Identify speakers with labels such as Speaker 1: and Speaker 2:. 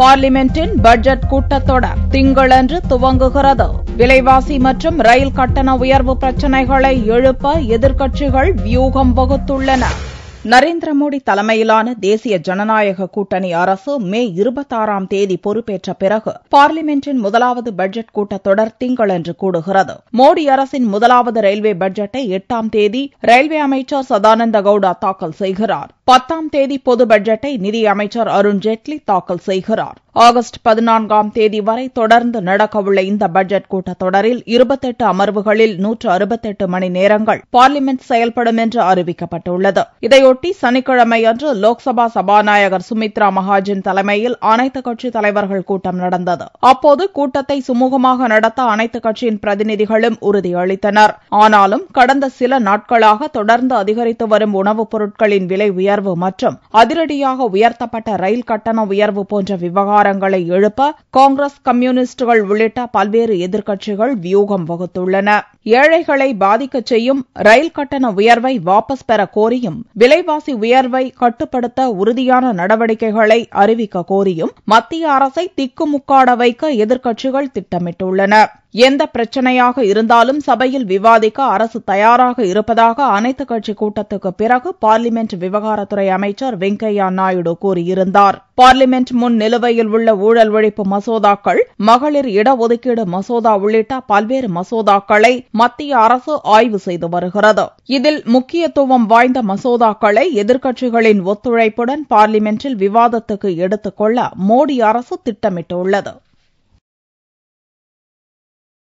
Speaker 1: பார்லிமென்டின் budget கூட்டத்தொடர் திங்களன்று துவங்குகிறது விலைவாசி மற்றும் ரயில் கட்டண உயர்வு பிரச்சினைகளை எழுப்ப எதிர்க்கட்சிகள் வியூகம் வகுத்துள்ளன நரேந்திர மோடி தலைமையிலான தேசிய ஜனநாயக கூட்டணி அரசு மே இருபத்தாறாம் தேதி பொறுப்பேற்ற பிறகு பார்லிமென்டின் முதலாவது பட்ஜெட் கூட்டத்தொடர் திங்களன்று கூடுகிறது மோடி அரசின் முதலாவது ரயில்வே பட்ஜெட்டை எட்டாம் தேதி ரயில்வே அமைச்சர் சதானந்த கவுடா தாக்கல் செய்கிறார் பத்தாம் தேதி பொது பட்ஜெட்டை நிதியமைச்சர் அருண் ஜேட்லி தாக்கல் செய்கிறார் ஆகஸ்ட் பதினான்காம் தேதி வரை தொடர்ந்து நடக்கவுள்ள இந்த பட்ஜெட் கூட்டத்தொடரில் இருபத்தெட்டு அமர்வுகளில் நூற்று அறுபத்தெட்டு மணி நேரங்கள் பார்லிமென்ட் செயல்படும் என்று அறிவிக்கப்பட்டுள்ளது இதையொட்டி சனிக்கிழமையன்று லோக்சபா சபாநாயகர் சுமித்ரா மகாஜன் தலைமையில் அனைத்துக் கட்சித் தலைவர்கள் கூட்டம் நடந்தது அப்போது கூட்டத்தை சுமூகமாக நடத்த அனைத்துக் கட்சியின் பிரதிநிதிகளும் உறுதியளித்தனர் ஆனாலும் கடந்த சில நாட்களாக தொடர்ந்து அதிகரித்து வரும் உணவுப் பொருட்களின் விலை உயர்வு மற்றும் அதிரடியாக உயர்த்தப்பட்ட ரயில் கட்டண உயர்வு போன்ற விவகாரங்களை எழுப்ப காங்கிரஸ் கம்யூனிஸ்டுகள் உள்ளிட்ட பல்வேறு எதிர்க்கட்சிகள் வியூகம் வகுத்துள்ளன ஏழைகளை பாதிக்கச் செய்யும் ரயில் கட்டண உயர்வை வாபஸ் பெற கோரியும் விலைவாசி உயர்வை கட்டுப்படுத்த உறுதியான நடவடிக்கைகளை அறிவிக்க கோரியும் மத்திய அரசை திக்குமுக்காட வைக்க எதிர்க்கட்சிகள் திட்டமிட்டுள்ளன எந்த பிரச்சனையாக இருந்தாலும் சபையில் விவாதிக்க அரசு தயாராக இருப்பதாக அனைத்துக் கட்சி கூட்டத்துக்கு பிறகு பார்லிமென்ட் விவகாரத்துறை அமைச்சர் வெங்கையா நாயுடு கூறியிருந்தார் பார்லிமென்ட் முன் நிலுவையில் உள்ள ஊழல் ஒழிப்பு மசோதாக்கள் மகளிர் இடஒதுக்கீடு மசோதா உள்ளிட்ட பல்வேறு மசோதாக்களை மத்திய அரசு ஆய்வு செய்து வருகிறது இதில் முக்கியத்துவம் வாய்ந்த மசோதாக்களை எதிர்க்கட்சிகளின் ஒத்துழைப்புடன் பார்லிமென்ட்டில் விவாதத்துக்கு எடுத்துக் கொள்ள மோடி அரசு திட்டமிட்டுள்ளது